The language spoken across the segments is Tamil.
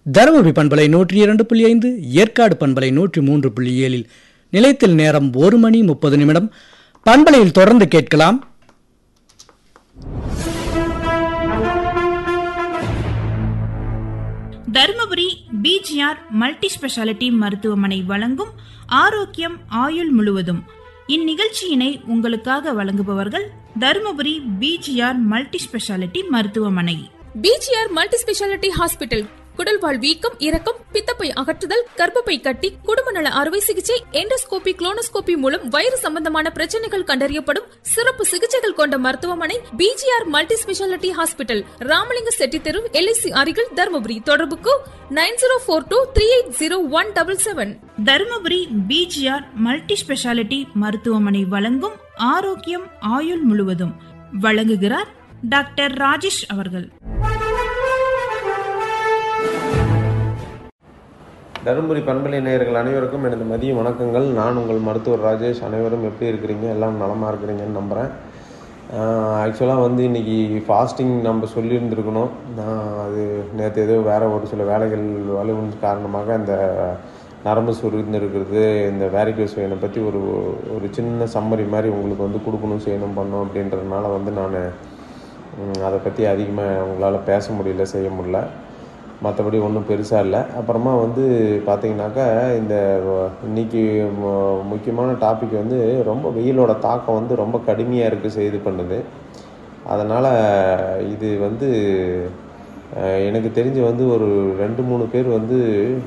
தருமபுரி பண்பலை நூற்றி இரண்டு புள்ளி ஐந்து ஏற்காடு பண்பலை நூற்றி மூன்று புள்ளி ஏழில் நிலையத்தில் நேரம் ஒரு மணி முப்பது நிமிடம் பண்பலையில் தொடர்ந்து கேட்கலாம் தருமபுரி பிஜிஆர் மல்டி ஸ்பெஷாலிட்டி மருத்துவமனை வழங்கும் ஆரோக்கியம் ஆயுள் முழுவதும் இந்நிகழ்ச்சியினை உங்களுக்காக வழங்குபவர்கள் தருமபுரி பிஜிஆர் மல்டி ஸ்பெஷாலிட்டி மருத்துவமனை பிஜிஆர் மல்டி ஸ்பெஷாலிட்டி ஹாஸ்பிட்டல் குடல்வால் வீக்கம் இறக்கம் பித்தப்பை அகற்றுதல் கர்ப்பப்பை கட்டி குடும்ப நல அறுவை சிகிச்சை எண்டோஸ்கோபி குளோனோஸ்கோபி மூலம் வயிறு சம்பந்தமான பிரச்சனைகள் கண்டறியப்படும் சிறப்பு சிகிச்சைகள் கொண்ட மருத்துவமனை BGR multi speciality hospital Ramalinga Chetty தெரு எல்ஐசி அருகில் தருமபுரி தொடர்புக்கு nine zero four two three eight zero one double seven Dharmapuri BGR multi speciality மருத்துவமனை வழங்கும் ஆரோக்கியம் ஆயுள் முழுவதும் வழங்குகிறார் டாக்டர் ராஜேஷ் அவர்கள் தருமபுரி பண்பலை நேயர்கள் அனைவருக்கும் எனது மதிய வணக்கங்கள் நான் உங்கள் மருத்துவர் ராஜேஷ் அனைவரும் எப்படி இருக்கிறீங்க எல்லாம் நலமாக இருக்கிறீங்கன்னு நம்புகிறேன் ஆக்சுவலாக வந்து இன்றைக்கி ஃபாஸ்டிங் நம்ம சொல்லியிருந்துருக்கணும் நான் அது நேற்று ஏதோ வேறு ஒரு சில வேலைகள் வலுவின் காரணமாக அந்த நரம்பு சுருந்து இருக்கிறது இந்த வேரிகோஸ் வெயினை பற்றி ஒரு ஒரு சின்ன சம்மரி மாதிரி உங்களுக்கு வந்து கொடுக்கணும் செய்யணும் பண்ணணும் அப்படின்றதுனால வந்து நான் அதை பற்றி அதிகமாக உங்களால் பேச முடியல செய்ய முடியல மற்றபடி ஒன்றும் பெருசாக இல்லை அப்புறமா வந்து பார்த்திங்கனாக்கா இந்த இன்றைக்கி முக்கியமான டாபிக் வந்து ரொம்ப வெயிலோட தாக்கம் வந்து ரொம்ப கடுமையாக இருக்குது செய்து பண்ணுது அதனால் இது வந்து எனக்கு தெரிஞ்சு வந்து ஒரு ரெண்டு மூணு பேர் வந்து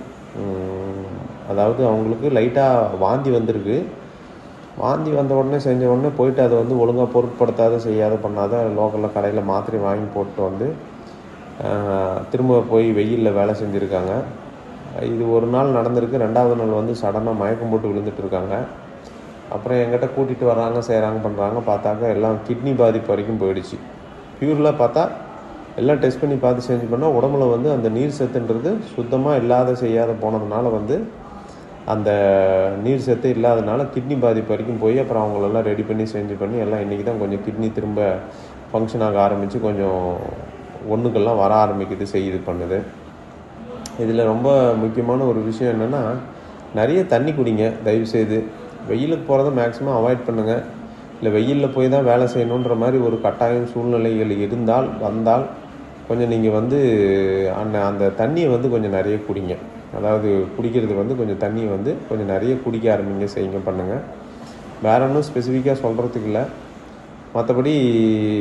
அதாவது அவங்களுக்கு லைட்டாக வாந்தி வந்திருக்கு வாந்தி வந்த உடனே செஞ்ச உடனே போயிட்டு அதை வந்து ஒழுங்காக பொருட்படுத்தாத செய்யாத பண்ணாத லோக்கலில் கடையில் மாத்திரை வாங்கி போட்டு வந்து திரும்ப போய் வெயிலில் வேலை செஞ்சுருக்காங்க இது ஒரு நாள் நடந்திருக்கு ரெண்டாவது நாள் வந்து சடனாக மயக்கம் போட்டு விழுந்துட்டு இருக்காங்க அப்புறம் எங்கிட்ட கூட்டிகிட்டு வராங்க செய்கிறாங்க பண்ணுறாங்க பார்த்தாக்க எல்லாம் கிட்னி பாதிப்பு வரைக்கும் போயிடுச்சு பியூரில் பார்த்தா எல்லாம் டெஸ்ட் பண்ணி பார்த்து செஞ்சு பண்ணால் உடம்புல வந்து அந்த நீர் சத்துன்றது சுத்தமாக இல்லாத செய்யாத போனதுனால வந்து அந்த நீர் சத்து இல்லாதனால கிட்னி பாதிப்பு வரைக்கும் போய் அப்புறம் அவங்களெல்லாம் ரெடி பண்ணி செஞ்சு பண்ணி எல்லாம் இன்றைக்கி தான் கொஞ்சம் கிட்னி திரும்ப ஃபங்க்ஷன் ஆக ஆரம்பித்து கொஞ்சம் ஒன்றுக்கெல்லாம் வர ஆரம்பிக்குது செய்யுது பண்ணுது இதில் ரொம்ப முக்கியமான ஒரு விஷயம் என்னென்னா நிறைய தண்ணி குடிங்க தயவுசெய்து வெயிலுக்கு போகிறத மேக்ஸிமம் அவாய்ட் பண்ணுங்கள் இல்லை வெயிலில் போய் தான் வேலை செய்யணுன்ற மாதிரி ஒரு கட்டாயம் சூழ்நிலைகள் இருந்தால் வந்தால் கொஞ்சம் நீங்கள் வந்து அந்த அந்த தண்ணியை வந்து கொஞ்சம் நிறைய குடிங்க அதாவது குடிக்கிறது வந்து கொஞ்சம் தண்ணியை வந்து கொஞ்சம் நிறைய குடிக்க ஆரம்பிங்க செய்யுங்க பண்ணுங்கள் வேற ஒன்றும் ஸ்பெசிஃபிக்காக சொல்கிறதுக்கு இல்லை மற்றபடி